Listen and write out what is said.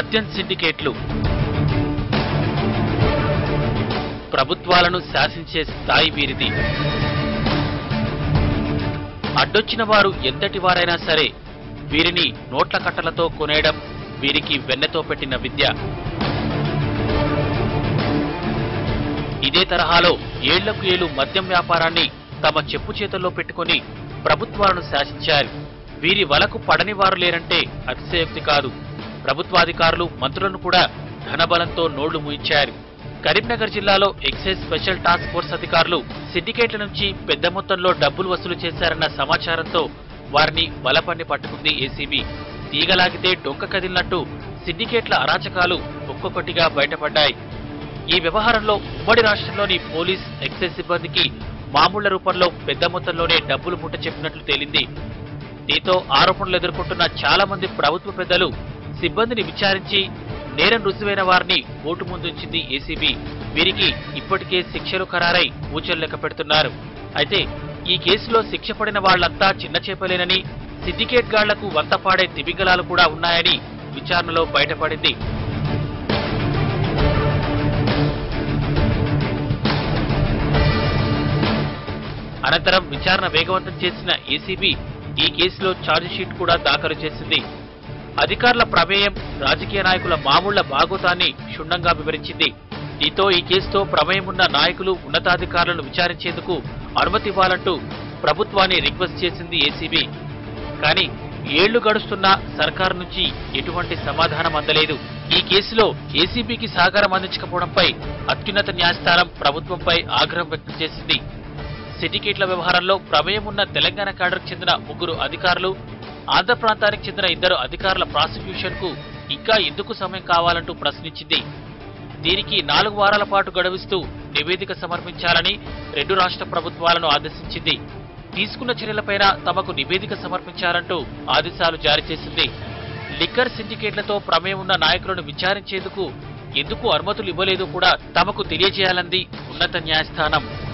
మద్యం సిండికేట్లు ప్రభుత్వాలను శాసించే స్థాయి వీరిది అడ్డొచ్చిన వారు ఎంతటి వారైనా సరే వీరిని నోట్ల కట్టలతో కొనేయడం వీరికి వెన్నెతో పెట్టిన విద్య ఇదే తరహాలో ఏళ్లకు ఏళ్లు మద్యం వ్యాపారాన్ని తమ చెప్పు చేతుల్లో పెట్టుకొని ప్రభుత్వాలను శాసించారు వీరి వలకు పడని వారు లేరంటే అతిశయోక్తి కాదు ప్రభుత్వాధికారులు మంత్రులను కూడా ధనబలంతో నోళ్లు మూయించారు కరీంనగర్ జిల్లాలో ఎక్సైజ్ స్పెషల్ టాస్క్ ఫోర్స్ అధికారులు సిండికేట్ల నుంచి పెద్ద మొత్తంలో డబ్బులు వసూలు చేశారన్న సమాచారంతో వారిని బలపన్ని పట్టుకుంది ఏసీబీ తీగలాగితే డొంక కదిలినట్టు సిండికేట్ల అరాచకాలు ఒక్కొక్కటిగా బయటపడ్డాయి ఈ వ్యవహారంలో ఉమ్మడి రాష్ట్రంలోని పోలీస్ ఎక్సైజ్ సిబ్బందికి మామూళ్ల రూపంలో పెద్ద మొత్తంలోనే డబ్బులు ముట్ట చెప్పినట్లు తేలింది దీంతో ఆరోపణలు ఎదుర్కొంటున్న చాలా మంది ప్రభుత్వ పెద్దలు సిబ్బందిని విచారించి నేరం రుజువైన వారిని ఓటు ముందుంచింది ఏసీబీ వీరికి ఇప్పటికే శిక్షలు ఖరారై ఊచలు లెక్క పెడుతున్నారు అయితే ఈ కేసులో శిక్ష పడిన వాళ్లంతా చిన్న చేపలేనని సిండికేట్ గాళ్లకు వంతపాడే తిమింగలాలు కూడా ఉన్నాయని విచారణలో బయటపడింది అనంతరం విచారణ వేగవంతం చేసిన ఏసీబీ ఈ కేసులో ఛార్జిషీట్ కూడా దాఖలు చేసింది అధికారుల ప్రమేయం రాజకీయ నాయకుల మామూళ్ల బాగోతాన్ని క్షుణ్ణంగా వివరించింది దీంతో ఈ కేసుతో ప్రమేయం ఉన్న నాయకులు ఉన్నతాధికారులను విచారించేందుకు అనుమతి ఇవ్వాలంటూ ప్రభుత్వాన్ని రిక్వెస్ట్ చేసింది ఏసీబీ కానీ ఏళ్లు గడుస్తున్నా సర్కారు నుంచి ఎటువంటి సమాధానం అందలేదు ఈ కేసులో ఏసీబీకి సహకారం అందించకపోవడంపై అత్యున్నత న్యాయస్థానం ప్రభుత్వంపై ఆగ్రహం వ్యక్తం చేసింది సిండికేట్ల వ్యవహారంలో ప్రమేయం ఉన్న తెలంగాణ క్యాడర్కు చెందిన ముగ్గురు అధికారులు ఆంధ్ర ప్రాంతానికి చెందిన ఇద్దరు అధికారుల ప్రాసిక్యూషన్ కు ఇంకా ఎందుకు సమయం కావాలంటూ ప్రశ్నించింది దీనికి నాలుగు వారాల పాటు గడువిస్తూ నివేదిక సమర్పించాలని రెండు రాష్ట్ర ప్రభుత్వాలను ఆదేశించింది తీసుకున్న చర్యలపైన తమకు నివేదిక సమర్పించాలంటూ ఆదేశాలు జారీ చేసింది లిక్కర్ సిండికేట్లతో ప్రమేయం ఉన్న నాయకులను విచారించేందుకు ఎందుకు అనుమతులు ఇవ్వలేదో కూడా తమకు తెలియజేయాలంది ఉన్నత న్యాయస్థానం